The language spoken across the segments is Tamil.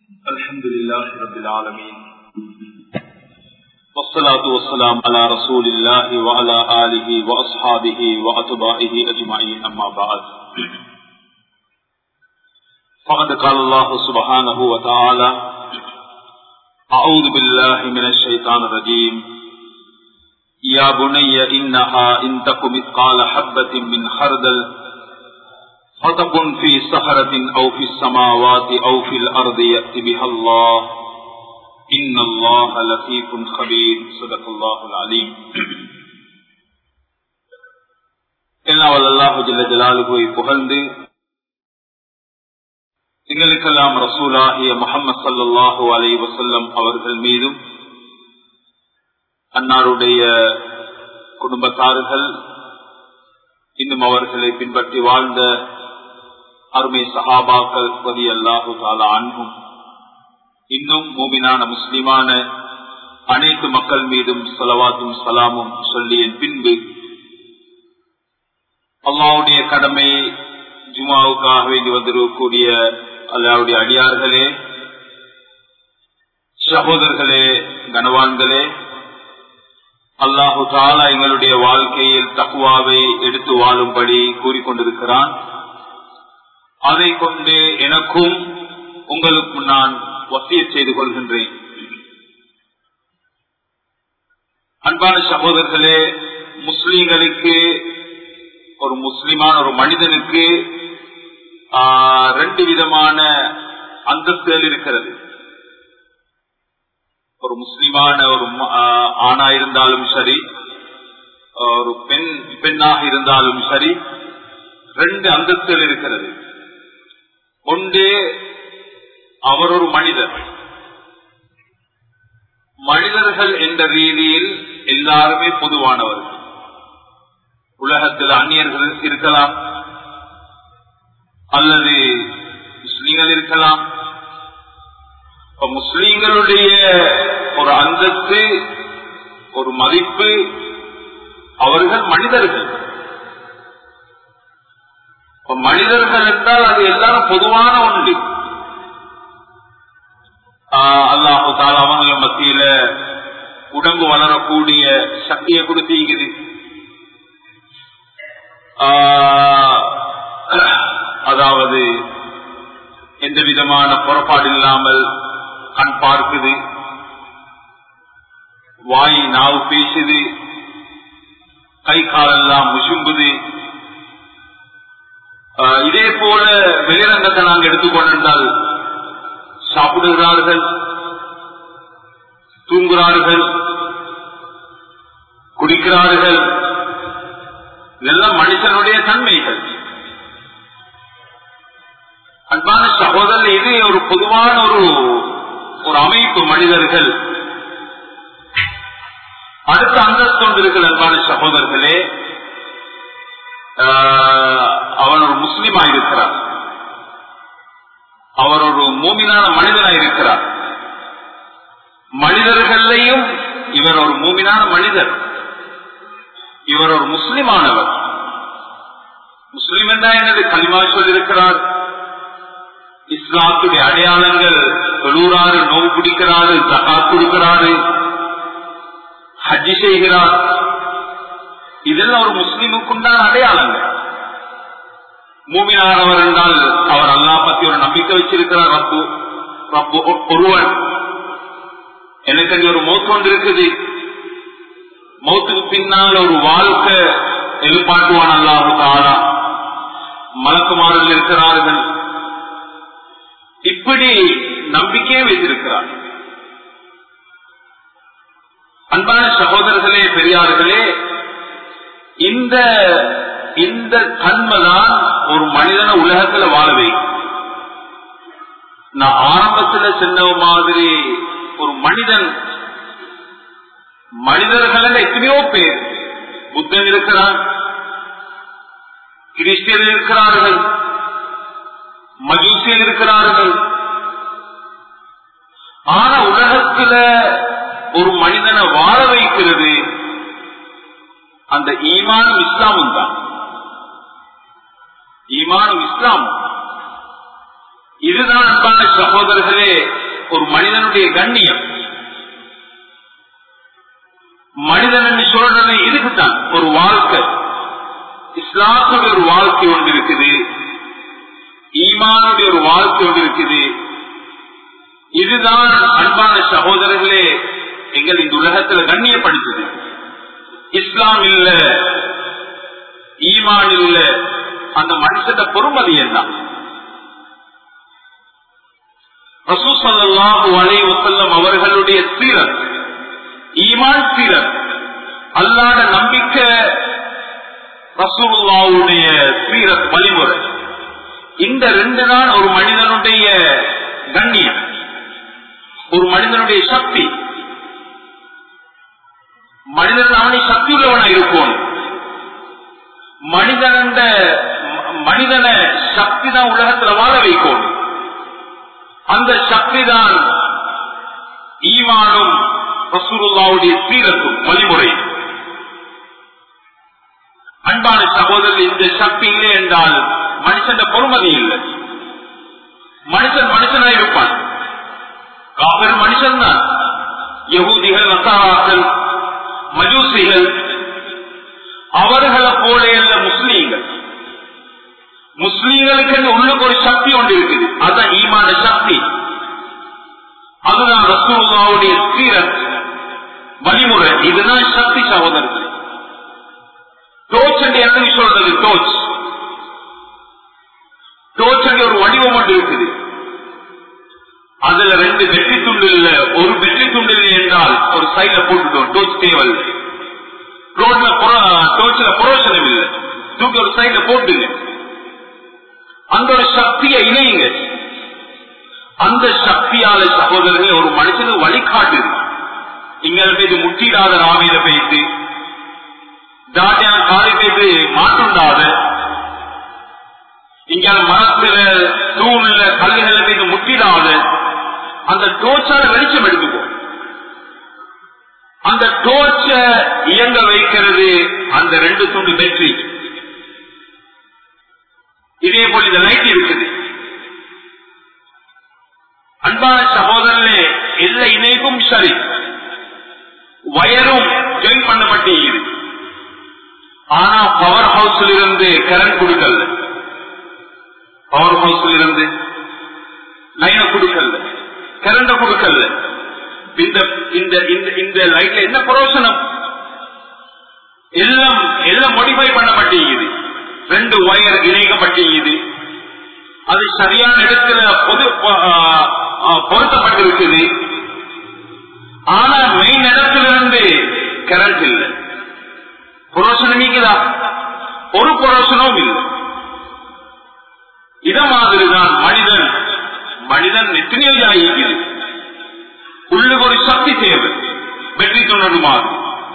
الحمد لله رب العالمين والصلاة والسلام على رسول الله وعلى آله وأصحابه وأتباعه أجمعين أما بعد فقد قال الله سبحانه وتعالى أعوذ بالله من الشيطان الرجيم يا بني إنها إن تك مثقال حبة من خردل فتكن في صخرة أو في السماوات أو في الأرض يأتي بها الله إن الله لطيف خبير صدق الله العليم எல்லாம் அல்லாஹு ஜல்ல ஜலாலுவை புகழ்ந்து எங்களுக்கெல்லாம் ரசூலாகிய முகமது சல்லாஹூ அலை வசல்லம் அவர்கள் மீதும் அன்னாருடைய குடும்பத்தார்கள் இன்னும் அவர்களை பின்பற்றி வாழ்ந்த அருமை சஹாபாக்கள் பதி அல்லாஹு தாலா அன்பும் இன்னும் மூமினான முஸ்லிமான அனைத்து மக்கள் மீதும் சலவாத்தும் சலாமும் சொல்லிய பின்பு அல்லாவுடைய கடமை ஜுமாவுக்காக வேண்டி வந்திருக்கக்கூடிய அல்லாவுடைய அடியார்களே சகோதரர்களே கனவான்களே அல்லாஹு தாலா எங்களுடைய வாழ்க்கையில் தக்குவாவை எடுத்து வாழும்படி கூறிக்கொண்டிருக்கிறான் அதை கொண்டு எனக்கும் உங்களுக்கு நான் வசிய செய்து கொள்கின்றேன் அன்பான சகோதரர்களே முஸ்லீம்களுக்கு ஒரு முஸ்லிமான ஒரு மனிதனுக்கு ரெண்டு விதமான அந்தஸ்துகள் இருக்கிறது ஒரு முஸ்லிமான ஒரு ஆணா இருந்தாலும் சரி ஒரு பெண் பெண்ணாக இருந்தாலும் சரி ரெண்டு அந்தஸ்துகள் இருக்கிறது ஒன்று அவர் ஒரு மனிதர் மனிதர்கள் என்ற ரீதியில் எல்லாருமே பொதுவானவர்கள் உலகத்தில் அந்நியர்கள் இருக்கலாம் அல்லது முஸ்லீம்கள் இருக்கலாம் முஸ்லீம்களுடைய ஒரு அந்தஸ்து ஒரு மதிப்பு அவர்கள் மனிதர்கள் மனிதர்கள் என்றால் அது எல்லாரும் பொதுவான ஒன்று அல்லாஹு தால அவங்க மத்தியில உடம்பு வளரக்கூடிய சக்தியை கொடுத்தீங்குது அதாவது எந்த விதமான புறப்பாடு இல்லாமல் கண் பார்க்குது வாய் நாவு பேசுது கை காலெல்லாம் முசும்புது இதே போல வெளிரங்கத்தை நாங்கள் எடுத்துக்கொண்டிருந்தால் சாப்பிடுகிறார்கள் தூங்குகிறார்கள் குடிக்கிறார்கள் இதெல்லாம் மனுஷனுடைய தன்மைகள் அன்பான சகோதரர் இது ஒரு பொதுவான ஒரு ஒரு அமைப்பு மனிதர்கள் அடுத்த அந்தஸ்து இருக்கிற அன்பான சகோதரர்களே அவன் ஒரு முஸ்லிமா இருக்கிறார் அவர் ஒரு மூமினான மனிதனாக இருக்கிறார் மனிதர்களையும் இவர் ஒரு மூமினான மனிதர் இவர் ஒரு முஸ்லிமானவர் முஸ்லிம் என்றா என்னது கலிமா சொல்லியிருக்கிறார் இஸ்லாத்துடைய அடையாளங்கள் தொழுறாரு நோவு பிடிக்கிறாரு ஜகாத் கொடுக்கிறாரு ஹஜ்ஜி செய்கிறார் இதெல்லாம் ஒரு முஸ்லிமுக்குண்டான அடையாளங்கள் மூமினானவர் என்றால் அவர் அல்லா பத்தி ஒரு நம்பிக்கை வச்சிருக்கிறார் ரப்பு ரப்பு ஒருவன் எனக்கு அங்கே ஒரு மௌத்து ஒன்று இருக்குது மௌத்துக்கு பின்னால் ஒரு வாழ்க்கை எதிர்பார்க்குவான் அல்லாஹு தாரா மலக்குமாரில் இருக்கிறார்கள் இப்படி நம்பிக்கையே வைத்திருக்கிறார் அன்பான சகோதரர்களே பெரியார்களே இந்த இந்த தன்மைதான் ஒரு மனிதனை உலகத்துல வாழ வைக்கும் நான் ஆரம்பத்துல சொன்ன மாதிரி ஒரு மனிதன் மனிதர்கள் எத்தனையோ பேர் புத்தன் இருக்கிறார் கிறிஸ்டியன் இருக்கிறார்கள் மஜூசியன் இருக்கிறார்கள் ஆனா உலகத்துல ஒரு மனிதனை வாழ வைக்கிறது அந்த ஈமானும் இஸ்லாமும் தான் ஈமானும் இஸ்லாம் இதுதான் அன்பான சகோதரர்களே ஒரு மனிதனுடைய கண்ணியம் மனிதன் என்று சொல்றது இதுக்குத்தான் ஒரு வாழ்க்கை இஸ்லாத்துடைய ஒரு வாழ்க்கை ஒன்று இருக்குது ஈமானுடைய ஒரு வாழ்க்கை ஒன்று இருக்குது இதுதான் அன்பான சகோதரர்களே எங்கள் இந்த உலகத்துல கண்ணியப்படுத்துது இஸ்லாம் இல்ல ஈமான் இல்ல அந்த மனுஷன பொறுமதி என்ன ரசூசல்லாஹு அலை வசல்லம் அவர்களுடைய சீரத் ஈமான் சீரத் அல்லாத நம்பிக்கை ரசூலுல்லாவுடைய சீரத் வழிமுறை இந்த ரெண்டு தான் ஒரு மனிதனுடைய கண்ணியம் ஒரு மனிதனுடைய சக்தி மனிதன் அவனை சக்தி உள்ளவனா இருக்கும் மனிதன் மனிதனை சக்தி தான் உலகத்துல வாழ வைக்கும் அந்த சக்தி தான் ஈமானும் ரசூலுல்லாவுடைய சீரத்தும் வழிமுறை அன்பான சகோதரர் இந்த சக்தி இல்லை என்றால் மனுஷன் பொறுமதி இல்லை மனுஷன் மனுஷனா இருப்பான் காவிர மனுஷன் தான் யகூதிகள் நசாராக்கள் மஜூசிகள் அவர்களை போல அல்ல முஸ்லீம்கள் முஸ்லீம்களுக்கு உள்ளுக்கு ஒரு சக்தி ஒன்று இருக்குது அதுதான் ஈமான சக்தி அதுதான் ரசூலுல்லாவுடைய சீரத் வழிமுறை இதுதான் சக்தி சகோதரர்கள் டோச் என்று எப்படி சொல்றது டோச் டோச் என்ற ஒரு வடிவம் ஒன்று இருக்குது அதுல ரெண்டு வெற்றி துண்டு இல்ல ஒரு வெற்றி துண்டு இல்லை என்றால் ஒரு சைட்ல போட்டுட்டோம் டோச் தேவல் ரோட்ல டோச்ல புரோசனம் இல்லை தூக்கி ஒரு சைட்ல போட்டுங்க அந்த ஒரு சக்தியை இணையுங்க அந்த சக்தியால சகோதரர்கள் ஒரு மனுஷனுக்கு வழிகாட்டுது இங்க போய் முட்டிடாத ராமையில போயிட்டு தாட்டியான காலை போயிட்டு மாட்டுண்டாத இங்க மரத்துல தூண்ல கல்லுகள்ல போயிட்டு முட்டிடாத அந்த டோச்சால வெளிச்சம் எடுத்துக்கோ அந்த டோர்ச்ச இயங்க வைக்கிறது அந்த ரெண்டு துண்டு வெற்றி இதே போல் இந்த லைட் இருக்குது அன்பான சகோதரனே எல்லா இணைப்பும் சரி வயரும் ஜாயின் பண்ணப்பட்டிருக்கிறது ஆனா பவர் ஹவுஸ்ல இருந்து கரண்ட் கொடுக்கல பவர் ஹவுஸ்ல இருந்து லைன கொடுக்கல கரண்ட கொடுக்கல இந்த இந்த இந்த இந்த லைட்ல என்ன பிரயோசனம் எல்லாம் எல்லாம் மாடிஃபை பண்ணப்பட்டிருக்குது ரெண்டு ஒயர் இணைக்கப்பட்டிருக்குது அது சரியான இடத்துல பொது பொருத்தப்பட்டிருக்குது ஆனா மெயின் இடத்திலிருந்து கரண்ட் இல்லை புரோசனம் நீக்குதா ஒரு புரோசனமும் இல்லை இத மாதிரிதான் மனிதன் மனிதன் எத்தனையோ இருக்குது உள்ளுக்கு ஒரு சக்தி தேவை வெற்றி துணருமாறு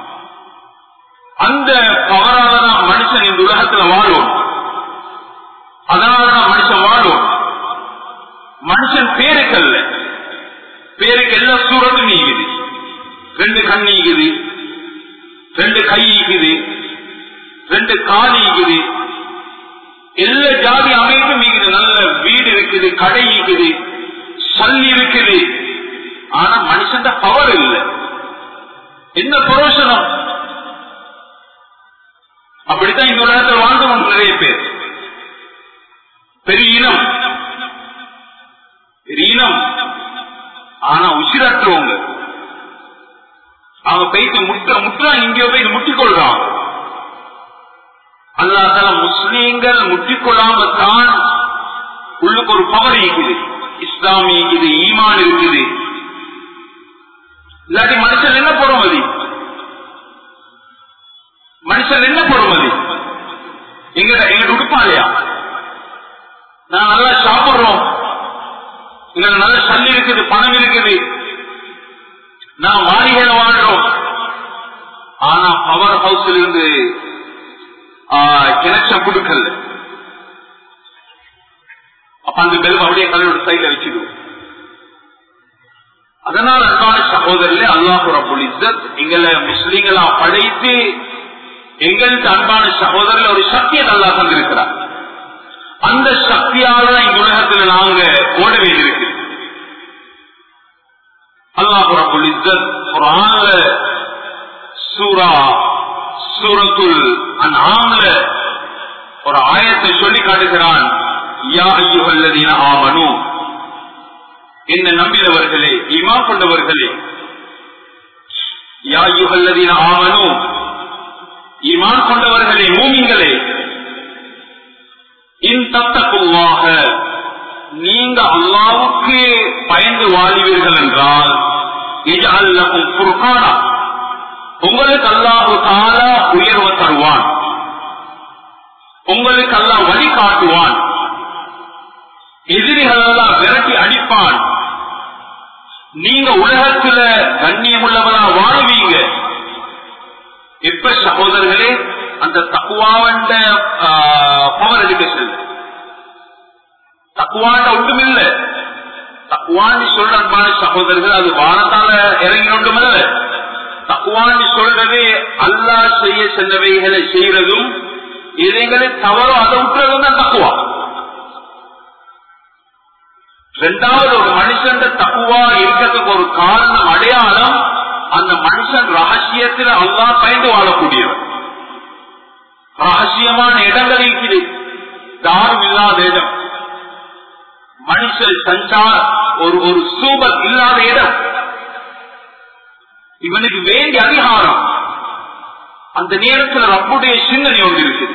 அந்த பவரால தான் மனுஷன் இந்த உலகத்துல வாழும் அதனாலதான் மனுஷன் வாழும் மனுஷன் பேருக்கல்ல பேருக்கு எல்லா சூழலும் நீக்குது ரெண்டு கண் நீக்குது ரெண்டு கை ஈக்குது ரெண்டு கால் ஈக்குது எல்லா ஜாதி அமைப்பும் ஈக்குது நல்ல வீடு இருக்குது கடை ஈக்குது சல்லி இருக்குது ஆனா மனுஷன் பவர் இல்லை என்ன புரோஷனம் அப்படித்தான் இந்த உலகத்தில் வாழ்ந்தவங்க நிறைய பேர் பெரிய இனம் பெரிய இனம் ஆனா உசிரற்றவங்க அவங்க போயிட்டு முட்ட முட்டா இங்கே போய் முட்டிக்கொள்றான் அல்லாதால முஸ்லீம்கள் முட்டிக்கொள்ளாம தான் உள்ளுக்கு ஒரு பவர் இருக்குது இஸ்லாமி இருக்குது ஈமான் இருக்குது இல்லாட்டி மனுஷன் என்ன பொறுமதி மனுஷன் என்ன பொறுமதி எங்க எங்க உடுப்பாளையா நான் நல்லா சாப்பிடுறோம் எங்க நல்ல சல்லி இருக்குது பணம் இருக்குது நான் மாளிகையில வாழ்றோம் ஆனா பவர் ஹவுஸ்ல இருந்து கிணச்சம் கொடுக்கல அப்ப அந்த பெரும் அப்படியே கல்லோட சைட்ல வச்சுடுவோம் அதனால் அன்பான சகோதரர்களே அல்லாஹு ரபுல் இஸ்ஸத் எங்களை முஸ்லீம்களா படைத்து எங்களுக்கு அன்பான சகோதரர்கள் ஒரு சக்தியை நல்லா தந்திருக்கிறார் அந்த சக்தியால தான் இந்த உலகத்தில் நாங்க ஓட வேண்டியிருக்கு அல்லாஹ் ரபுல் இஸ்ஸத் குர்ஆன்ல சூரா சூரத்துல் அன்ஆம்ல ஒரு ஆயத்தை சொல்லி காட்டுகிறான் யா ஐயுஹல்லதீன ஆமனு என்ன நம்பினவர்களே ஈமான் கொண்டவர்களே யா ஐயுஹல்லதீன ஆமனு ஈமான் கொண்டவர்களே மூமிங்களே இன் தத்தக்குள்ளாக நீங்க அல்லாவுக்கு பயந்து வாழ்வீர்கள் என்றால் இஜஅல்லகும் ஃபுர்கானா உங்களுக்கு அல்லாஹு தாலா உயர்வு தருவான் உங்களுக்கு அல்லாஹ் வழி காட்டுவான் எதிரிகள் எல்லாம் விரட்டி அடிப்பான் நீங்க உலகத்துல கண்ணியமுள்ளவரா வாழ்வீங்க எப்ப சகோதரர்களே அந்த தக்குவாவண்ட பவர் எடுக்க செல்ல தக்குவாண்ட ஒன்றுமில்ல தக்குவான்னு சொல்ற அன்பான சகோதரர்கள் அது வானத்தால இறங்கி ஒன்றுமில்ல தக்குவான்னு சொல்றது அல்லாஹ் செய்ய சென்றவைகளை செய்யறதும் இதைகளை தவறோ அதை விட்டுறதும் தான் தக்குவா ரெண்டாவது ஒரு மனுஷன் தக்குவா இருக்கிறதுக்கு ஒரு காரணம் அடையாளம் அந்த மனுஷன் ரகசியத்தில் அல்லாஹ் பயந்து வாழக்கூடியவர் ரகசியமான இடங்கள் இருக்குது தாரும் இல்லாத இடம் மனுஷன் சஞ்சார ஒரு ஒரு சூபல் இல்லாத இடம் இவனுக்கு வேண்டிய அதிகாரம் அந்த நேரத்தில் ரப்புடைய சிந்தனை ஒன்று இருக்குது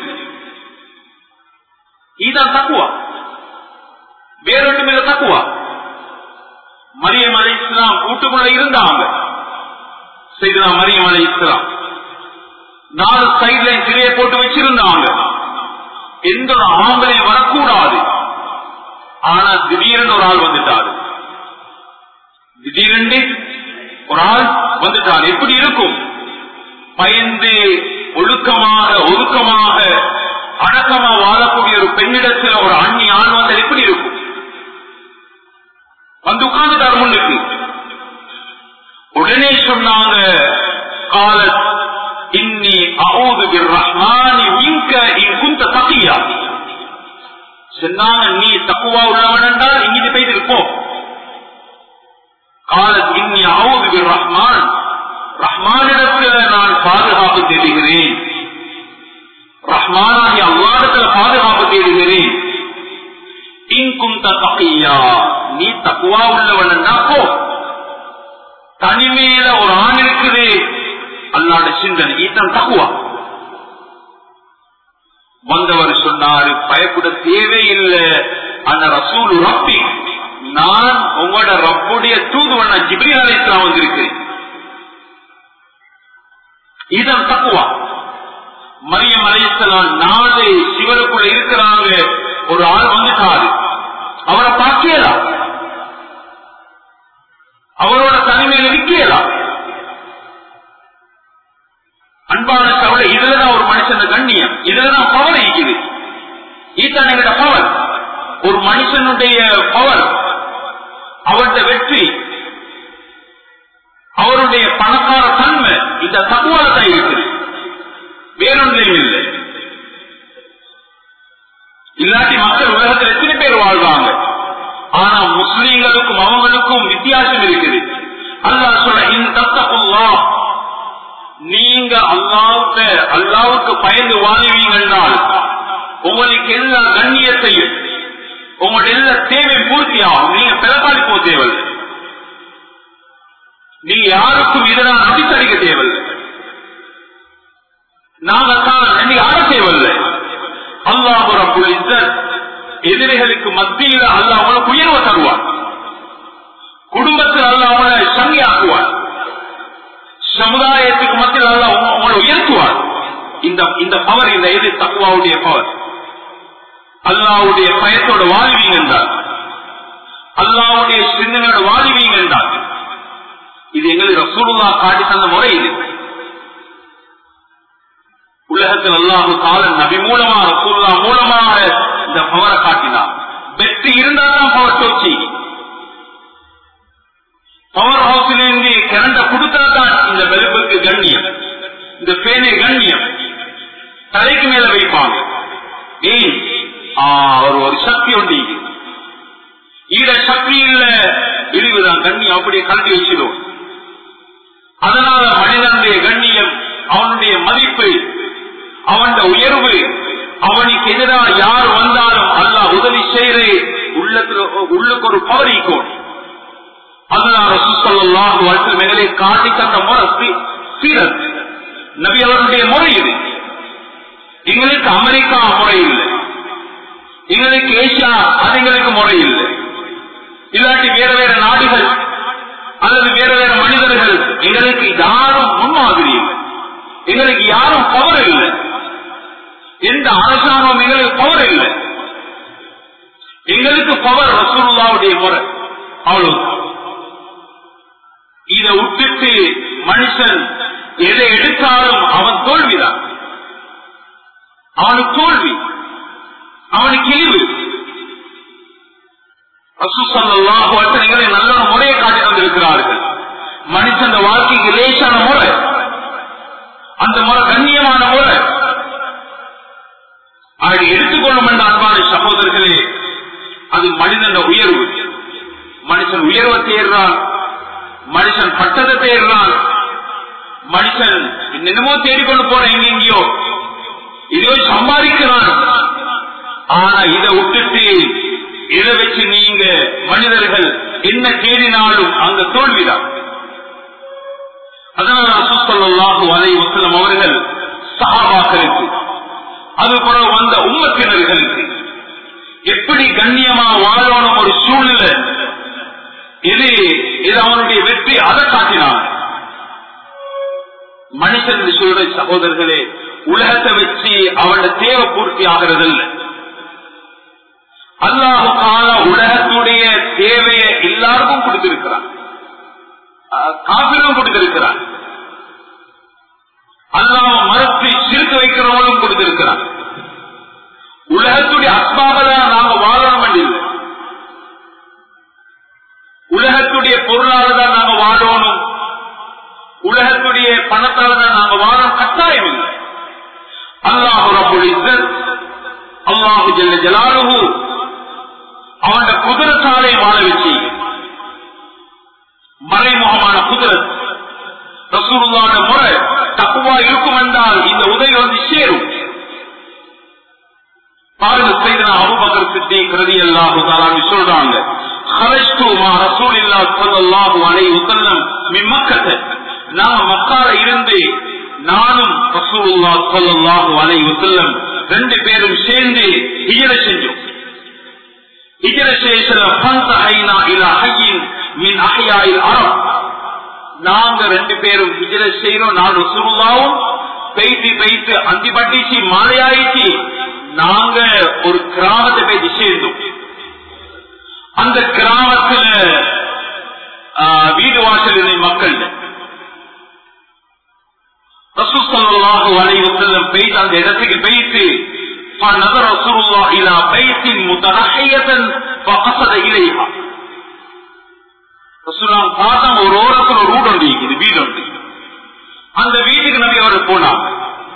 இதுதான் தக்குவா வேறொன்றுமில்ல தக்குவா மரியம் அலை இஸ்லாம் கூட்டுக்குள்ள இருந்தாங்க செய்தா மரியம் அலை இஸ்லாம் நாலு சைட்ல திரையை போட்டு வச்சிருந்தாங்க எந்த ஒரு ஆம்பளையும் வரக்கூடாது ஆனா திடீரென்று ஒரு ஆள் வந்துட்டாரு திடீரென்று ஒரு ஆள் வந்துட்டார் எப்படி இருக்கும் பயந்து ஒழுக்கமாக ஒழுக்கமாக அடக்கமா வாழக்கூடிய ஒரு பெண்ணிடத்தில் ஒரு அண்ணி ஆண் வந்தால் எப்படி இருக்கும் வந்து உட்கார்ந்துட்டார் முன்னுக்கு உடனே சொன்னாங்க கால இன்னி அவுது ரஹ்மானி மின்க இன் குந்த தகியா சொன்னாங்க நீ தக்குவா உள்ளவன் என்றால் இங்கிட்டு போயிட்டு இருப்போம் கால இன்னி அவுது ரஹ்மான் ரஹ்மானிடத்தில் நான் பாதுகாப்பு தேடுகிறேன் ரஹ்மானாகி அல்லாடத்தில் பாதுகாப்பு தேடுகிறேன் இங்கும் தகையா நீ தக்குவா உள்ளவன் போ தனிமையில ஒரு ஆண் இருக்குது அல்லாட சிந்தனை ஈத்தன் தக்குவா வந்தவர் சொன்னாரு பயப்பட தேவையில்லை அந்த ரசூல் ரப்பி நான் உங்களோட ரப்புடைய தூதுவன ஜிப்ரி அலைக்கலாம் வந்திருக்கிறேன் இதன் தக்குவா மரியம் அலைசலாம் நாலு சிவருக்குள்ள இருக்கிறாங்க ஒரு ஆள் வந்துட்டாரு அவரை பார்க்கலாம் அவரோட தனிமையில நிக்கலாம் அன்பான கவலை இதுலதான் ஒரு மனுஷன் கண்ணியம் இதுலதான் பவர் இருக்குது இதுதான் எங்கட பவர் ஒரு மனுஷனுடைய பவர் அவருடைய வெற்றி அவருடைய பணக்கார தன்மை இந்த தகுவால தான் இருக்குது வேறொன்றையும் இல்லை இல்லாட்டி மக்கள் உலகத்தில் எத்தனை பேர் வாழ்வாங்க ஆனா முஸ்லீம்களுக்கும் அவங்களுக்கும் வித்தியாசம் இருக்குது அல்லாஹ் சொல்ல இந்த தத்தகுல்லா நீங்க அல்லாவுக்கு அல்லாவுக்கு பயந்து வாழ்வீங்கன்னால் உங்களுக்கு எல்லா கண்ணியத்தையும் உங்களோட எல்லா தேவை பூர்த்தியாகும் நீங்க பிறப்பாளி போக தேவையில்லை நீங்க யாருக்கும் இதனால் அடித்தடிக்க தேவையில்லை நாங்க தான் நீங்க ஆட தேவையில்லை அல்லாஹ் ரப்புல் இஸ்ஸத் எதிரிகளுக்கு மத்தியில் அல்லாஹ் அவங்களுக்கு உயர்வை தருவார் குடும்பத்தில் அல்லாஹ் அவங்களை சங்கியாக்குவார் சமுதாயத்துக்கு மத்தியில் அல்லாஹ் உங்களை உயர்த்துவார் இந்த இந்த பவர் இந்த எது தக்குவாவுடைய பவர் அல்லாவுடைய பயத்தோட வாழ்வீங்க என்றார் அல்லாவுடைய சிந்தனையோட வாழ்வீங்க என்றார் இது எங்களுக்கு ரசூலுல்லா காட்டி தந்த முறை இது உலகத்தில் அல்லாஹு காலன் நபி மூலமா ரசூல்லா மூலமாக இந்த பவரை காட்டினார் வெற்றி இருந்தால்தான் பவர் தோச்சி பவர் ஹவுஸிலிருந்து கரண்ட கொடுத்தாதான் இந்த வெறுப்புக்கு கண்ணியம் இந்த பேனை கண்ணியம் தலைக்கு மேல வைப்பாங்க ஏன் ஒரு ஒரு சக்தி உண்டு ஈட சக்தி இல்ல இழிவுதான் கண்ணியம் அப்படியே கல்வி வச்சிடும் அதனால மனிதனுடைய கண்ணியம் அவனுடைய மதிப்பு அவனுடைய உயர்வு அவனுக்கு எதிராக யார் வந்தாலும் அல்லாஹ் உதவி செய்து உள்ளத்துல உள்ளுக்கு ஒரு பவரிக்கும் அதனால சுசல்லாஹு வாழ்க்கை மேலே காட்டி தந்த முறை சி- சீரத் நபி அவருடைய முறை இது எங்களுக்கு அமெரிக்கா முறை இல்லை எங்களுக்கு ஏசியா அது எங்களுக்கு முறை இல்லை இல்லாட்டி வேற வேற நாடுகள் அல்லது வேற வேற மனிதர்கள் எங்களுக்கு யாரும் முன்மாதிரி இல்லை எங்களுக்கு யாரும் பவர் இல்லை எந்த அரசாங்கம் எங்களுக்கு பவர் இல்லை எங்களுக்கு பவர் ரசூலுல்லாவுடைய முறை அவ்வளவுதான் இதை விட்டுட்டு மனுஷன் எதை எடுத்தாலும் அவன் தோல்விதான் அவனுக்கு தோல்வி அவனுக்கு இழிவு ரசூசல்லாஹு அத்தனைகளை நல்ல ஒரு முறையை காட்டி தந்திருக்கிறார்கள் மனுஷன் வாழ்க்கைக்கு லேசான முறை அந்த முறை கண்ணியமான முறை அதை எடுத்துக்கொள்ளும் என்ற அன்பான சகோதரர்களே அது மனிதன் உயர்வு மனுஷன் உயர்வை தேடுறான் மனுஷன் பட்டத்தை தேடுறான் மனுஷன் என்னமோ தேடிக்கொண்டு போற எங்கெங்கயோ இதோ சம்பாதிக்கிறான் ஆனா இதை விட்டுட்டு இதை வச்சு நீங்க மனிதர்கள் என்ன தேடினாலும் அங்க தோல்விதான் அதனால ரசூசல்லாஹு அலை வசலம் அவர்கள் சஹாபாக்களுக்கு அது போல வந்த உம்மத்தினர்களுக்கு எப்படி கண்ணியமா வாழணும் ஒரு சூழ்நிலை இது இது அவனுடைய வெற்றி அதை காட்டினான் மனுஷன் என்று சொல்ற சகோதரர்களே உலகத்தை வச்சு அவனோட தேவை பூர்த்தி ஆகிறது இல்லை அல்லாஹு கால உலகத்துடைய தேவையை எல்லாருக்கும் கொடுத்திருக்கிறான் காப்பிலும் கொடுத்திருக்கிறான் அல்லாஹ் மறுத்து சிரிக்க வைக்கிறவங்களும் கொடுத்திருக்கிறான் உலகத்துடைய அஸ்பாகதான் நாங்க வாழணும் இல்லை உலகத்துடைய பொருளால தான் நாங்க வாழணும் உலகத்துடைய பணத்தால தான் நாங்க வாழணும் கட்டாயம் இல்லை அல்லாஹு ரபுல் இஸ்ஸத் அல்லாஹு ஜல்ல ஜலாலுஹு அவன் குதிரத்தாலே வாழ வச்சு மறைமுகமான குதிரத் ரசூலுல்லாட முறை தக்குவா இருக்கும் என்றால் இந்த உதவி வந்து சேரும் பாருங்க செய்த அபுபக்கர் சித்திக் ரலியல்லாஹு தஆலா சொல்றாங்க خرجت مع رسول الله صلى الله عليه وسلم من مكة நான் மக்கால இருந்து நானும் ரசூலுல்லா ஸல்லல்லாஹு அலைஹி வஸல்லம் ரெண்டு பேரும் சேர்ந்து ஹிஜ்ர செஞ்சோம் ஹிஜ்ர செய்யல ஃபன்தஹைனா இலா ஹய்யின் மின் அஹ்யாஇல் அரப் நாங்க ரெண்டு பேரும் ஹிஜ்ர செய்யறோம் நான் ரசூலுல்லாவும் பெய்து பெய்து அந்தி பட்டிச்சு மாலையாயிச்சு நாங்க ஒரு கிராமத்தை போய் சேர்ந்தோம் அந்த கிராமத்துல வீடு வாசல் இல்லை மக்கள் ரசூசல்லாஹு அலைஹி வஸல்லம் பெய்து அந்த இடத்துக்கு பெய்து فنظر رسول الله الى بيت متنحية فقصد اليها ரசூலுல்லாஹ் பார்த்தா ஒரு ஓரத்துல ஒரு வீடு ஒன்று இருக்குது வீடு ஒன்று அந்த வீட்டுக்கு நபி அவர் போனாங்க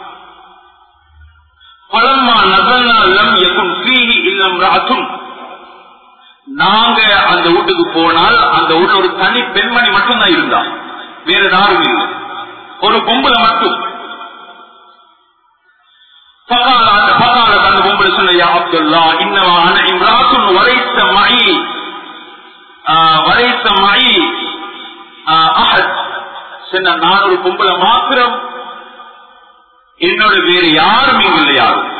பலம்மா நகர்னா லம் எக்கும் ஃபீஹி இல்லம் ராத்தும் நாங்க அந்த வீட்டுக்கு போனால் அந்த வீட்டுல ஒரு தனி பெண்மணி மட்டும்தான் இருந்தா வேற யாரும் இல்லை ஒரு பொம்பளை மட்டும் பகால அந்த பகால அந்த பொம்பளை சொன்ன யா அப்துல்லா இன்னவா அன இம்ராசுன் வரைத்த மழி வரைத்த மழி அஹத் சொன்ன நான் ஒரு பொம்பளை மாத்திரம் என்னோட வேறு யாரும் இங்கு இல்லை யாரும்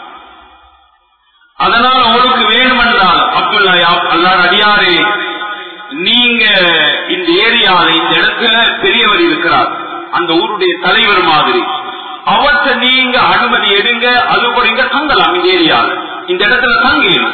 அதனால் உங்களுக்கு வேணுமென்றால் அப்துல்லா அல்லார் அடியாரே நீங்க இந்த ஏரியால இந்த இடத்துல பெரியவர் இருக்கிறார் அந்த ஊருடைய தலைவர் மாதிரி அவற்றை நீங்க அனுமதி எடுங்க அது கூட இங்க தங்கலாம் இந்த ஏரியால இந்த இடத்துல தங்கிடும்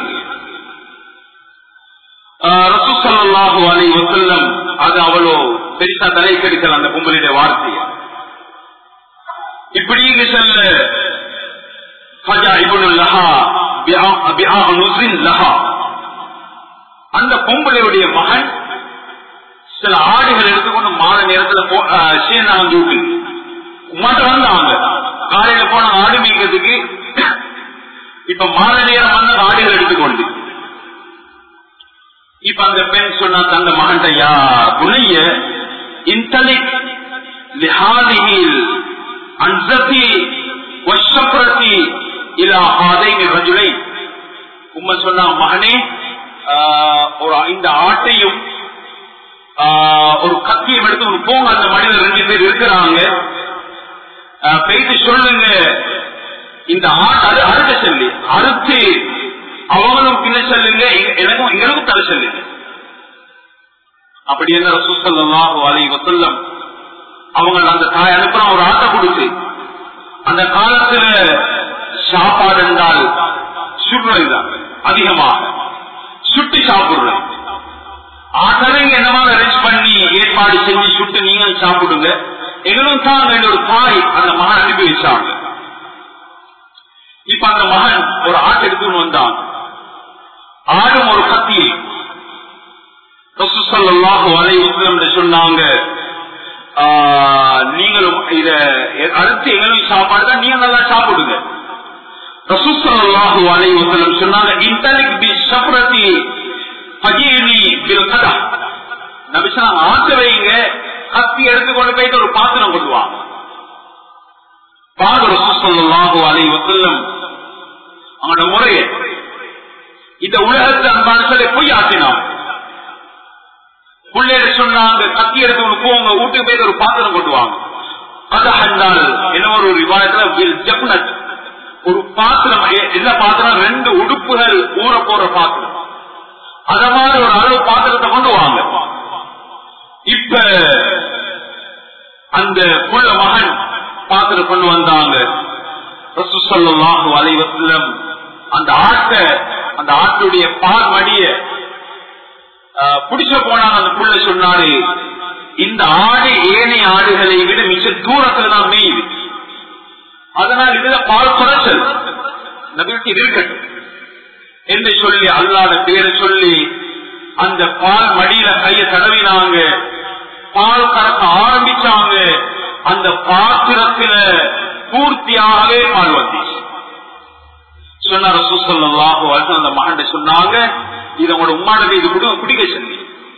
ரசூசல்லாஹு அலை வசல்லம் அது அவ்வளோ பெருசா தலை கெடுக்கல அந்த பொம்பளுடைய வார்த்தையை இப்படி சொல்ல ஃபஜா இப்னு லஹா பிஆ நுஸ்ரின் லஹா அந்த பொம்பளையுடைய மகன் சில ஆடுகள் எடுத்துக்கொண்டு மாத நேரத்துல சேர்ந்தாங்க வீட்டு உமாட்ட வந்தாங்க காலையில போன ஆடு மேய்க்கிறதுக்கு இப்ப மாத நேரம் வந்த ஆடுகள் எடுத்துக்கொண்டு இப்ப அந்த பெண் சொன்னா தந்த மகன் யா புனைய இன்தலிக் லிஹாதிஹில் அன்சதி வஷப்ரதி இலா ஹாதைனி ரஜுலை உம்ம சொன்னா மகனே ஆஹ், ஒரு இந்த ஆட்டையும் ஆஹ், ஒரு கத்தியும் எடுத்து ஒரு போங்க அந்த மனிதர் ரெண்டு பேர் இருக்கிறாங்க ஆஹ், போயிட்டு சொல்லுங்க இந்த ஆட்டை அறு அறுக்க சொல்லி அறுத்து அவங்களும் பின்ன சொல்லுங்க எங்க- எனக்கும் எங்களுக்கும் தர சொல்லுங்க அப்படி என்ன ரசூசல்லாஹு அலைஹி வஸல்லம் அவங்க அந்த தாய் அனுப்புறான் ஒரு ஆட்டை கொடுத்து அந்த காலத்துல சாப்பாடு என்றால் சுடுறது அதிகமாக சுட்டு சாப்பிடுறது ஆட்டரைங்க என்னமா அரேஞ்ச் பண்ணி ஏற்பாடு செஞ்சு சுட்டு நீங்களும் சாப்பிடுங்க எங்களும் தான் ஒரு தாய் அந்த மகன் அனுப்பி வச்சாங்க இப்ப அந்த மகன் ஒரு ஆட்டை எடுத்துன்னு வந்தான் ஆடும் ஒரு கத்தியை ரசூசல்லாஹு அலைஹி வஸல்லம் சொன்னாங்க ஆஹ், நீங்களும் இத அடுத்து எங்களும் சாப்பாடு தான் நீங்க நல்லா சாப்பிடுங்க ரசூசல்லாஹு அலைஹி வஸல்லம் சொன்னாங்க இன்தலிக் பி ஷஃப்ரதி ஃபஜீனி பில் கதா நபி சொன்னாங்க ஆட்டு வைங்க கத்தி எடுத்து கொண்டு போயிட்டு ஒரு பாத்திரம் கொண்டு வாங்க பாக ரசூசல்லாஹு அலைஹி வஸல்லம் அவங்களோட முறையை இந்த உலகத்தை அன்பான சொல்லி பொய் ஆட்டினான் பிள்ளைகள் சொன்னாங்க கத்தி எடுத்து ஒண்ணு போங்க வீட்டுக்கு போய் ஒரு பாத்திரம் கொண்டு வாங்க கதஹண்டால் என்ன ஒரு விவாதத்துல வில் ஜப்னத் ஒரு பாத்திரம் எ- என்ன பாத்திரம் ரெண்டு உடுப்புகள் ஊற போற பாத்திரம் அத மாதிரி ஒரு அளவு பாத்திரத்தை கொண்டு வாங்க இப்ப அந்த புள்ள மகன் பாத்திரம் கொண்டு வந்தாங்க ரசூசல்லாஹு அலைஹி வஸல்லம் அந்த ஆட்டை அந்த ஆட்டுடைய பால் மடிய ஆஹ், புடிச்ச போனாங்க அந்த புள்ள சொன்னாரு இந்த ஆடு ஏனைய ஆடுகளை விட மிக தூரத்துல தான் மேயுது அதனால் இதுல பால் குறைச்சல் நபிக்கு இது இருக்கட்டும் என்று சொல்லி அல்லாத பேரை சொல்லி அந்த பால் மடியில கைய தடவினாங்க பால் கறக்க ஆரம்பிச்சாங்க அந்த பாத்திரத்துல பூர்த்தியாகவே பால் வந்துச்சு சொன்ன ரசூசல்லாஹு அலைஹி அந்த மகன் சொன்னாங்க இத உங்களோட உம்மாட போய் இது குடி குடிக்க சொல்லி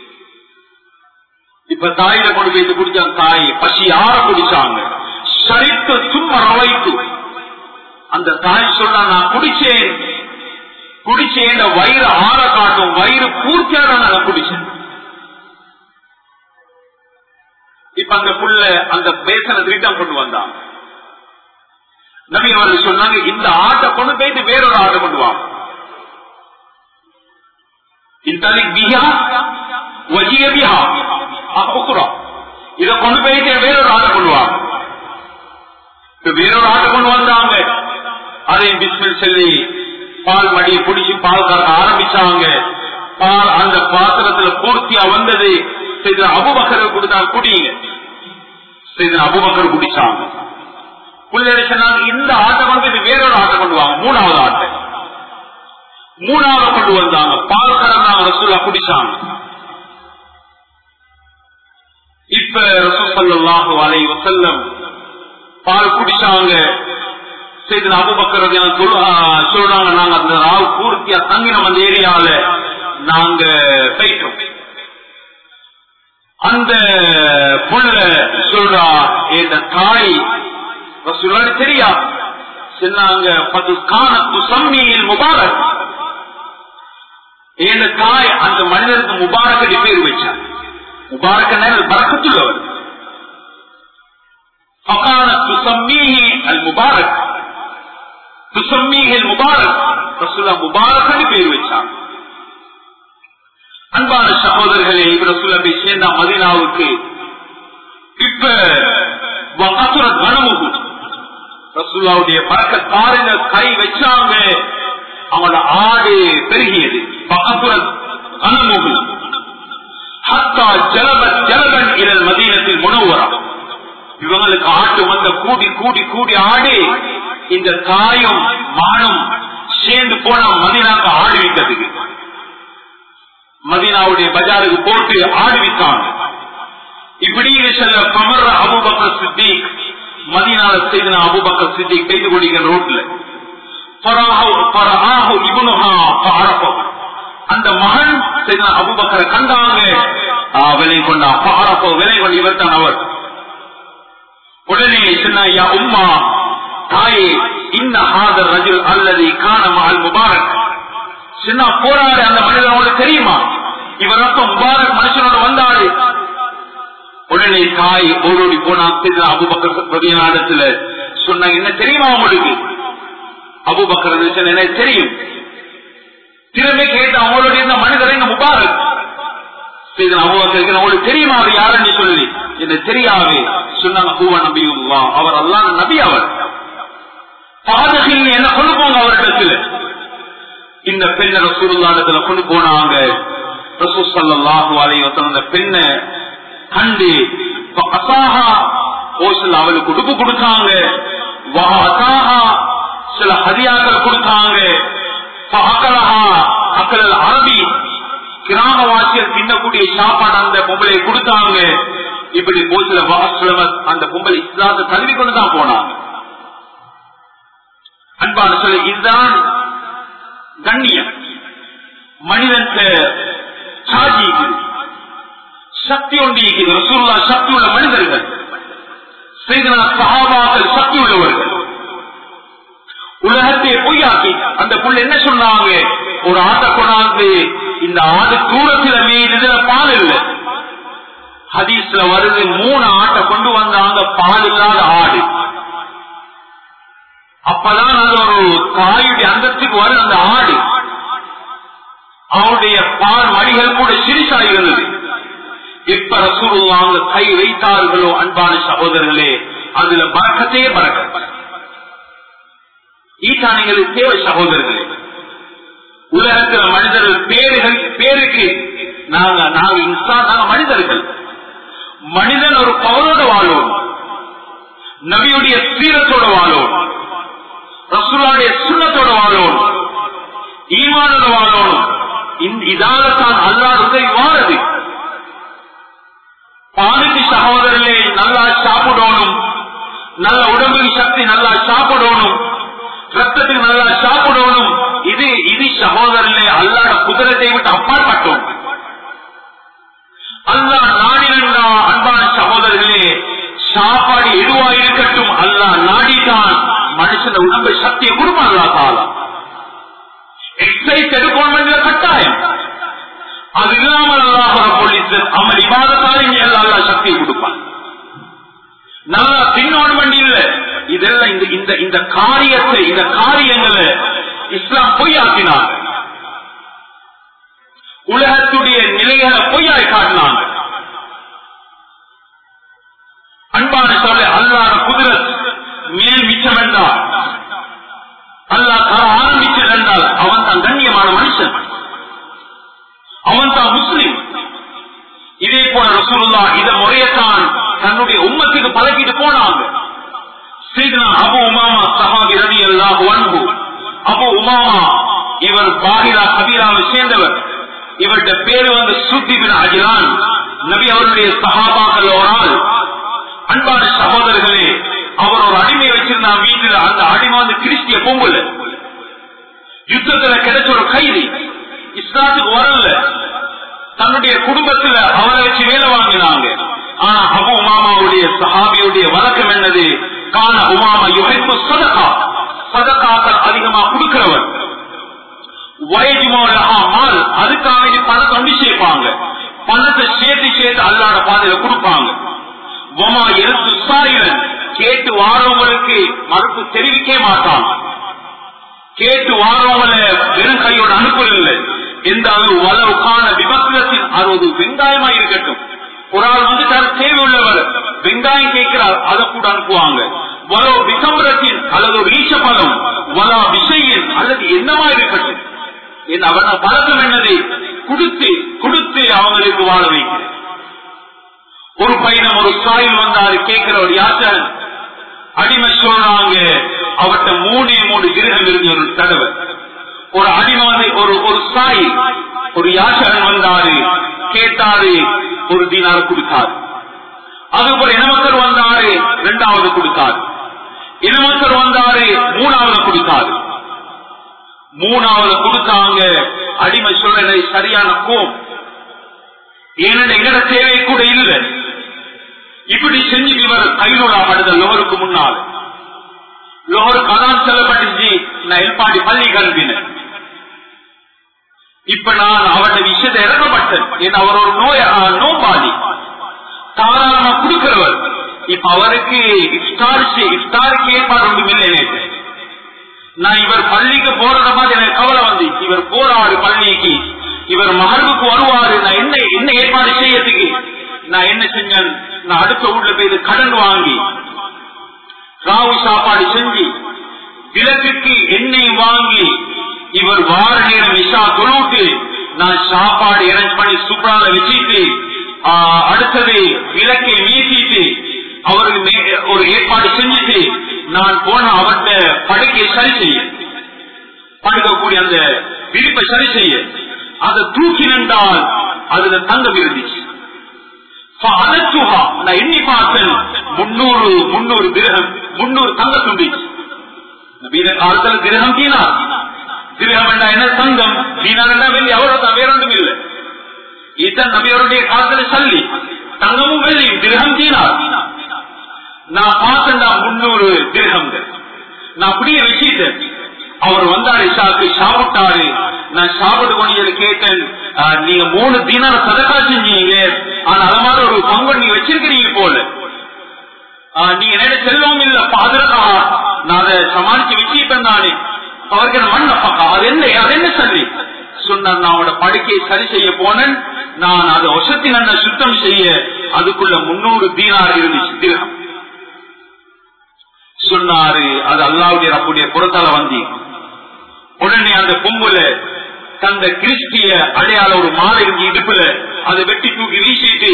இப்ப தாயில கொண்டு போய் இது குடிச்ச தாய் பசி யார குடிச்சாங்க சரித்து சும்மா ரவைத்து அந்த தாய் சொன்னா நான் குடிச்சேன் குடிச்சேன் வயிறு ஆற காட்டும் வயிறு பூர்த்தியாக நான் குடிச்சேன் இப்ப அந்த புள்ள அந்த பேசனை ரிட்டம் கொண்டு வந்தான் நபி அவர்கள் சொன்னாங்க இந்த ஆட்டை கொண்டு போயிட்டு வேறொரு ஆட்டை கொண்டு வாங்க இன்தலிக் பிஹா வஜிய பிஹா அப்புறா இதை கொண்டு போயிட்டு வேறொரு ஆட்டை கொண்டு வாங்க இப்ப வேறொரு ஆட்டை கொண்டு வந்தாங்க அதையும் பிஸ்மில் சொல்லி பால் மடியை பிடிச்சி பால் கறக்க ஆரம்பிச்சாங்க பால் அந்த பாத்திரத்துல பூர்த்தியா வந்தது செய்த அபுபக்கர் கொடுத்தா குடிங்க செய்த அபுபக்கர் குடிச்சாங்க பிள்ளைகள் சொன்னாங்க இந்த ஆட்டை கொண்டு இது வேறொரு ஆட்டை கொண்டு வாங்க மூணாவது ஆட்டை மூணாவது கொண்டு வந்தாங்க பால் கறந்தாங்க ரசூல்லா குடிச்சாங்க இப்ப ரசூசல்லாஹு அலைஹி வஸல்லம் பால் குடிச்சாங்க செய்து அபுபக்கர் சொல்றாங்க நாங்க அந்த நாள் பூர்த்தியா தங்கினோம் அந்த ஏரியால நாங்க போயிட்டோம் அந்த புள்ள சொல்றா இந்த தாய் ரசூலுல்லாஹி தெரியா சொன்னாங்க பது காணத்து சம்மியில் முபாரக் என் தாய் அந்த மனிதருக்கு முபாரக் அடி பேர் வச்சார் முபாரக் பறக்கத்துள்ளவர் فقالت تسميه المبارك تسميه المبارك رسول முபாரக் பேர் வச்சாங்க அன்பான சகோதரர்களே ரசூல்லா போய் சேர்ந்தா மதீனாவுக்கு இப்ப வகசுர கனமுகு ரசூல்லாவுடைய பறக்க பாருங்க கை வச்சாங்க அவங்களோட ஆடு பெருகியது வகசுர கனமுகு ஹத்தா ஜலபத் ஜலபன் இரல் மதீனத்தில் முனவரா இவங்களுக்கு ஆட்டு வந்த கூடி கூடி கூடி ஆடி இந்த தாயும் மானும் சேர்ந்து போனா மதினாக்கு ஆடுவிக்கிறதுக்கு மதீனாவுடைய பஜாருக்கு போட்டு ஆடுவித்தாங்க இப்படி செல்ல கமர் அபுபக்கர் சித்திக் மதீனால செய்த அபுபக்கர் சித்திக் செய்து கொண்டிருக்கிற ரோட்ல இவனுஹா அரப்பம் அந்த மகன் செய்த அபுபக்கரை கண்டாங்க ஆ, விலை கொண்டா பாரப்போ விலை கொண்டு இவர் தான் அவர் உடனே சொன்ன யா உம்மா தாயே இன்ன ஹாதர் ரஜுல் அல்லது கான மகள் முபாரக் சின்ன போராடு அந்த மனிதனோட தெரியுமா இவர் அப்ப முபாரக் மனுஷனோட வந்தாரு உடனே தாய் ஓடோடி போனா அபுபக்கர் நாடத்துல சொன்னாங்க என்ன தெரியுமா உங்களுக்கு அபுபக்கர் சொன்ன எனக்கு தெரியும் திரும்பி கேட்டு அவங்களோட இருந்த மனிதர் இந்த முபாரக் செய்தன அபுபக்கருக்கு உங்களுக்கு தெரியுமா அவர் யாருன்னு சொல்லி எனக்கு தெரியாது சொன்னாங்க ஹூவ நபியுல்லா அவர் அல்லாஹ் நபி அவர் பாதகில் என்ன கொண்டு போங்க அவரிடத்துல இந்த பெண்ணை ரசூலுல்லாடத்துல கொண்டு போனாங்க ரசூ சல்லாஹு அலைஹி வஸல்லம் அந்த பெண்ணை கண்டு அசாஹா ஒரு சில அவளுக்கு உடுப்பு கொடுத்தாங்க வா அசாஹா சில ஹதியாக்கள் கொடுத்தாங்க அக்கலஹா அக்கல் அரபி கிராமவாசியர் தின்னக்கூடிய சாப்பாடு அந்த பொம்பளை கொடுத்தாங்க இப்படி போசில வாசலமத் அந்த பொம்பளை இஸ்லாத்தை தழுவி கொண்டுதான் போனாங்க அன்பான சொல்ல இதுதான் கண்ணியம் மனிதன் சாஜி சக்தி ஒன்று இருக்கிறது ரசூல்லா சக்தி உள்ள மனிதர்கள் செய்தனா சகாபாக்கள் சக்தி உள்ளவர்கள் உலகத்தை பொய்யாக்கி அந்த புள்ள என்ன சொன்னாங்க ஒரு ஆட்டை கொண்டாந்து இந்த ஆடு தூரத்துல மீதுல பால் இல்லை ஹதீஸ்ல வருது மூணு ஆட்டை கொண்டு வந்தாங்க பால் இல்லாத ஆடு அப்பதான் அது ஒரு தாயுடைய அந்தத்துக்கு வரும் அந்த ஆடு அவனுடைய பால் மடிகள் கூட சிரிசா இருந்தது எப்ப ரசூலுல்லாங்க கை வைத்தார்களோ அன்பான சகோதரர்களே அதுல பறக்கத்தையே பறக்க ஈட்டானிகளுக்கு தேவை சகோதரர்களே உலகத்தில் மனிதர்கள் பேர்கள் பேருக்கு நாங்க நாங்க இன்சான் நாங்க மனிதர்கள் மனிதன் ஒரு பவரோட வாழும் நபியுடைய சீரத்தோட வாழும் ரசூலாவுடைய சுண்ணத்தோட வாழும் ஈமானோட வாழும் இதாலத்தான் அல்லாத உதவி வாழது பாலுக்கு சகோதரர்களே நல்லா சாப்பிடணும் நல்ல உடம்புக்கு சக்தி நல்லா சாப்பிடணும் ரத்தத்துக்கு நல்லா சாப்பிடணும் இது இது சகோதரர்களே அல்லாட குதிரத்தை விட்டு அப்பாற்பட்டோம் அல்லா நாடினா அன்பான சகோதரர்களே சாப்பாடு எதுவா இருக்கட்டும் அல்லா நாடிதான் மனுஷன உடம்பு சக்தியை கொடுப்பான் அல்லா தாலா எக்ஸசைஸ் எடுக்கணும் என்ற கட்டாயம் அது இல்லாமல் அல்லாஹ் போலீஸ் அவன் இவாதத்தால் இங்கே அல்லா சக்தியை கொடுப்பான் நல்லா பின்னோடு வண்டி இல்ல இதெல்லாம் இந்த இந்த இந்த காரியத்தை இந்த காரியங்களை இஸ்லாம் பொய்யாக்கினாங்க உலகத்துடைய நிலைகளை பொய்யாய் காட்டினாங்க அன்பான சொல்ல அல்லாத குதிரத் மேல் மிச்சம் என்றால் அல்லா தர ஆரம்பிச்சது என்றால் அவன் தான் கண்ணியமான மனுஷன் அவன் தான் முஸ்லிம் இதே போல ரசூலுல்லா இத முறையத்தான் தன்னுடைய உம்மத்துக்கு பழகிட்டு போனாங்க சீதனா அபு உமாமா சஹாபி ரவி அல்லாஹ் அன்பு அபு உமாமா இவர் பாகிரா கபீராவை சேர்ந்தவர் இவருடைய பேரு வந்து சுத்திபின் அஜிலான் நபி அவருடைய சகாபாக்கள் ஒரு ஆள் அன்பான சகோதரர்களே அவர் ஒரு அடிமை வச்சிருந்தா வீட்டுல அந்த அடிமை வந்து கிறிஸ்டிய பொங்கல் யுத்தத்துல கிடைச்ச ஒரு கைதி இஸ்லாத்துக்கு வரல தன்னுடைய குடும்பத்துல அவரை வச்சு வேலை வாங்கினாங்க ஆனா அபு உமாமாவுடைய சஹாபியுடைய வழக்கம் என்னது காண உமாமா யுகைப்பு சதகா சதகாக்கள் அதிகமா கொடுக்கிறவர் வயஜுமால் அதுக்காக இது பணத்தை வந்து சேர்ப்பாங்க பணத்தை சேர்த்து சேர்த்து அல்லாட பாதையில கொடுப்பாங்க வமா எழுத்து சாயிரன் கேட்டு வாரவங்களுக்கு மறுப்பு தெரிவிக்க மாட்டான் கேட்டு வாரவங்களை வெறும் கையோட அனுப்புறதில்லை எந்த அளவு வளவுக்கான விபத்திரத்தின் அறுபது வெங்காயமா இருக்கட்டும் ஒரு ஆள் வந்து தர தேவை உள்ளவர் வெங்காயம் கேட்கிறார் அதை கூட அனுப்புவாங்க வலோ விசம்பரத்தின் அல்லது ஒரு ஈச்ச பழம் வலா விஷயின் அல்லது என்னமா இருக்கட்டும் என் அவன பழக்கம் என்னது கொடுத்து கொடுத்து அவங்களுக்கு வாழ வைக்கிறேன் ஒரு பையனும் ஒரு சாயில் வந்தாரு கேட்கிறவர் யாச்சன் அடிமை சொல்றாங்க அவர்கிட்ட மூணே மூணு கிரகம் இருந்து ஒரு தடவை ஒரு அடிமை ஒரு ஒரு சாய் ஒரு யாசகன் வந்தாரு கேட்டாரு ஒரு தீனார் கொடுத்தாரு அதுபோல இனமக்கர் வந்தாரு இரண்டாவது கொடுத்தாரு இனமக்கர் வந்தாரு மூணாவது கொடுத்தாரு மூணாவது கொடுத்தாங்க அடிமை சொல்ற சரியான கோம் ஏனென்ற எங்கட தேவை கூட இல்லை இப்படி செஞ்சு இவர் கைலூடாப்படுத லோருக்கு முன்னால் லோருக்கு அதான் செல்லப்பட்டுச்சு நான் எல்பாடி பள்ளி கல்வினேன் இப்ப நான் அவருடைய விஷயத்தை இறக்கப்பட்டேன் ஏன்னா அவர் ஒரு நோய நோபாதி தாராளமா கொடுக்கிறவர் இப்ப அவருக்கு இஃப்தார் இஃப்தாருக்கு ஏற்பாடு ஒன்றும் இல்லை எனக்கு நான் இவர் பள்ளிக்கு போறத மாதிரி எனக்கு கவலை வந்து இவர் போறாரு பள்ளிக்கு இவர் மகர்வுக்கு வருவாரு நான் என்ன என்ன ஏற்பாடு செய்யறதுக்கு நான் என்ன செஞ்சேன் நான் அடுத்த ஊர்ல போய் இது கடன் வாங்கி ராவு சாப்பாடு செஞ்சு விளக்குக்கு எண்ணெய் வாங்கி இவர் வார நேரம் விஷா தொழுட்டு நான் சாப்பாடு அரேஞ்ச் பண்ணி சூப்பரால வச்சுட்டு அடுத்தது விளக்கை மீட்டிட்டு அவருக்கு ஒரு ஏற்பாடு செஞ்சுட்டு நான் போன அவர்கிட்ட படுக்கையை சரி செய்ய படுக்கக்கூடிய அந்த விரிப்பை சரி செய்ய அதை தூக்கி நின்றால் அதுல தங்கம் இருந்துச்சு நான் எண்ணி பார்த்தேன் முன்னூறு முன்னூறு கிரகம் முன்னூறு தங்க துண்டிச்சு காலத்துல கிரகம் தீனா கிரகம் என்றா என்ன தங்கம் தீனார் என்றா வெள்ளி அவ்வளவு வேற ஒன்றும் இல்லை ஈசன் நபியருடைய காலத்துல சல்லி தங்கமும் வெள்ளியும் கிரகம் தீனார் நான் பார்த்தேன்டா முன்னூறு கிரகங்கள் நான் அப்படியே வச்சுட்டேன் அவர் வந்தாரு இஷாக்கு சாப்பிட்டாரு நான் சாப்பிட்டு கொண்டு கேட்டேன் நீங்க மூணு தினார சதக்கா செஞ்சீங்க ஆனா அது மாதிரி ஒரு பங்கு நீங்க வச்சிருக்கிறீங்க போல நீங்க என்ன செல்வம் இல்ல பாதுகா நான் அதை சமாளிச்சு வச்சுட்டேன் நானே அவருக்கு மண் அப்பக்கா அது என்ன அது என்ன சொல்லி சொன்னார் நான் அவனோட படுக்கையை சரி செய்ய போனேன் நான் அதை வருஷத்தின் அண்ண சுத்தம் செய்ய அதுக்குள்ள முன்னூறு தீனார் இருந்துச்சு திரகம் சொன்னாரு அது அல்லாவுடைய ரப்புடைய புறத்தால வந்தி உடனே அந்த பொம்புல தந்த கிறிஸ்டிய அடையாள ஒரு மாலை இருந்து இடுப்புல அதை வெட்டி தூக்கி வீசிட்டு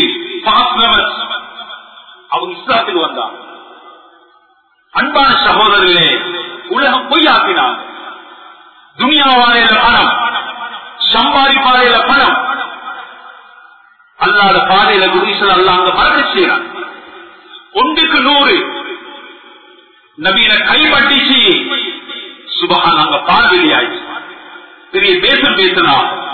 அவங்க இஸ்லாத்துக்கு வந்தான் அன்பான சகோதரர்களே உலகம் பொய்யாக்கினாங்க துனியாவாலையில பணம் சம்பாதி பாதையில பணம் அல்லாத பாதையில குருசல் அல்ல அங்க மறக்க செய்யறான் ஒன்றுக்கு நூறு நவீன கைப்பட்டிச்சு சுபகான் அங்க பால்வெளி ஆயிடுச்சு பெரிய பேசம் பேசினா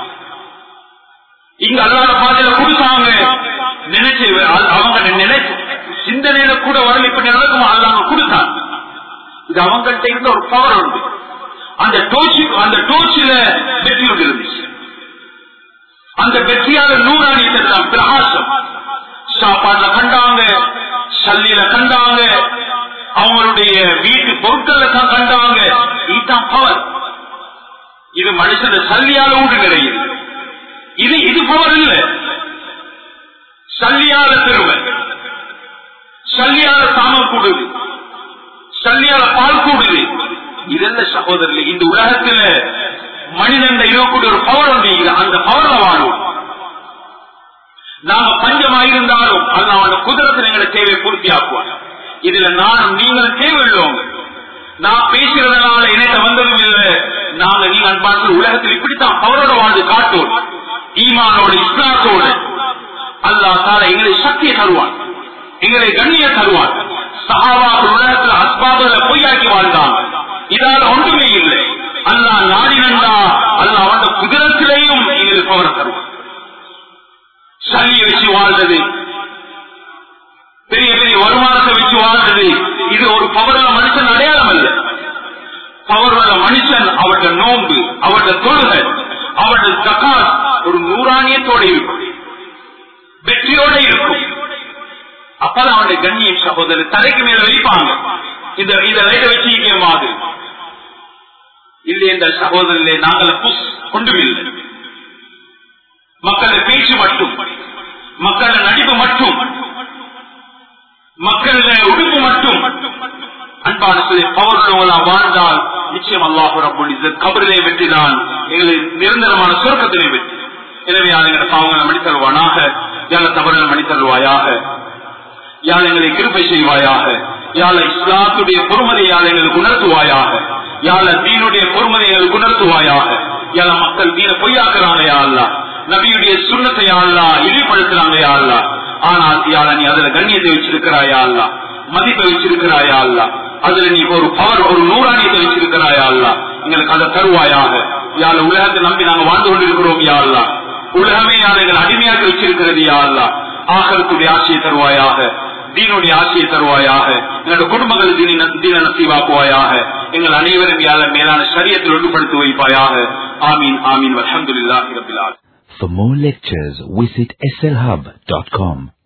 இங்க அல்லாத பாதையில கொடுத்தாங்க நினைச்சு அவங்க நினைச்சு சிந்தனையில கூட வரல இப்ப நடக்குமா அல்லாம கொடுத்தாங்க இது அவங்கள்ட்ட இருந்த ஒரு பவர் உண்டு அந்த டோச்சு அந்த டோச்சில வெற்றி ஒன்று இருந்துச்சு அந்த வெற்றியாளர் நூறாணி தான் பிரகாசம் சாப்பாடுல கண்டாங்க சல்லியில கண்டாங்க அவங்களுடைய வீட்டு பொருட்களை தான் கண்டாங்க இதுதான் பவர் இது மனுஷன சல்லியால ஊடு கிடையாது இது இது பவர் இல்ல சல்லியால பெருமை சல்லியால சாமம் கூடுது சல்லியால பால் கூடுது இதெல்லாம் சகோதரர்கள் இந்த உலகத்துல மனிதன் இருக்கக்கூடிய ஒரு பவர் ஒன்று அந்த பவர்ல வாழும் நாம பஞ்சமாயிருந்தாலும் அது அவன குதிரத்தில் எங்களை தேவை பூர்த்தி ஆக்குவாங்க இதுல நானும் நீங்களும் தேவையுள்ளவங்க நான் பேசுறதுனால இணைத்த வந்ததும் இல்லை நாங்க நீங்க அன்பான உலகத்தில் இப்படித்தான் பவரோட வாழ்ந்து காட்டோம் ஈமானோட இஸ்லாத்தோடு அல்லா தால எங்களை சக்தியை தருவான் எங்களை கண்ணிய தருவான் சகாபாக்கள் உலகத்தில் அஸ்பாதுல பொய்யாக்கி வாழ்ந்தாங்க இதால ஒன்றுமே இல்லை அல்லா நாடினண்டா அல்ல அவன் குதிரத்திலேயும் எங்களுக்கு பவரை தருவான் சளியை வச்சு வாழ்ந்தது பெரிய பெரிய வருமானத்தை வச்சு வாழ்ந்தது இது ஒரு பவர்ல மனுஷன் அடையாளம் அல்ல பவர்ல மனுஷன் அவருடைய நோன்பு அவருடைய தொழுகை அவருடைய தக்கால் ஒரு நூறாணியத்தோட இருக்கும் வெற்றியோட இருக்கும் அப்பதான் அவனுடைய கண்ணியம் சகோதரர் தலைக்கு மேல வைப்பாங்க இந்த இத லைட்ட வச்சு மாதிரி இல்லை என்ற சகோதரர்களே நாங்கள் புஷ் ஒன்றுமில்லை மக்கள் பேச்சு மட்டும் மக்கள் நடிப்பு மட்டும் மக்கள் உடுப்பு மட்டும் அன்பான சொல்லி பவர்லா வாழ்ந்தால் நிச்சயம் அல்லாஹு ரபுல் கபரிலே வெற்றிதான் எங்களை நிரந்தரமான சுருக்கத்திலே வெற்றி எனவே யார் எங்களை பாவங்களை மணித்தருவானாக யாழ தவறுகள் மணித்தருவாயாக யாழ் எங்களை கிருப்பை செய்வாயாக யாழ இஸ்லாத்துடைய பொறுமதியை யாழ் எங்களுக்கு உணர்த்துவாயாக யாழ தீனுடைய பொறுமதியை எங்களுக்கு உணர்த்துவாயாக யாழ மக்கள் தீன பொய்யாக்குறாங்க யாழ்லா நபியுடைய சுண்ணத்தை யாழ்லா இழிப்படுத்துறாங்க யாழ்லா ஆனால் யாழ நீ அதுல கண்ணியத்தை வச்சிருக்கிறாயா அல்லா மதிப்பை வச்சிருக்கிறாயா அல்லா அதுல நீ ஒரு பவர் ஒரு நூறாணியத்தை வச்சிருக்கிறாயா அல்லா எங்களுக்கு அதை தருவாயாக யாழ் உலகத்தை நம்பி நாங்க வாழ்ந்து கொண்டிருக்கிறோம் யாழ்லா உலகமே யாழ் எங்கள் அடிமையாக வச்சிருக்கிறது யாழ்லா ஆகரத்துடைய ஆசையை தருவாயாக தீனுடைய ஆசையை தருவாயாக எங்களுடைய குடும்பங்கள் தீன தீன நசீவாக்குவாயாக எங்கள் அனைவரும் யாழ மேலான சரியத்தில் ஒன்றுபடுத்தி வைப்பாயாக ஆமீன் ஆமீன் அலமதுல்லாஹி ரபில் ஆலமீன் For more lectures, visit slhub.com.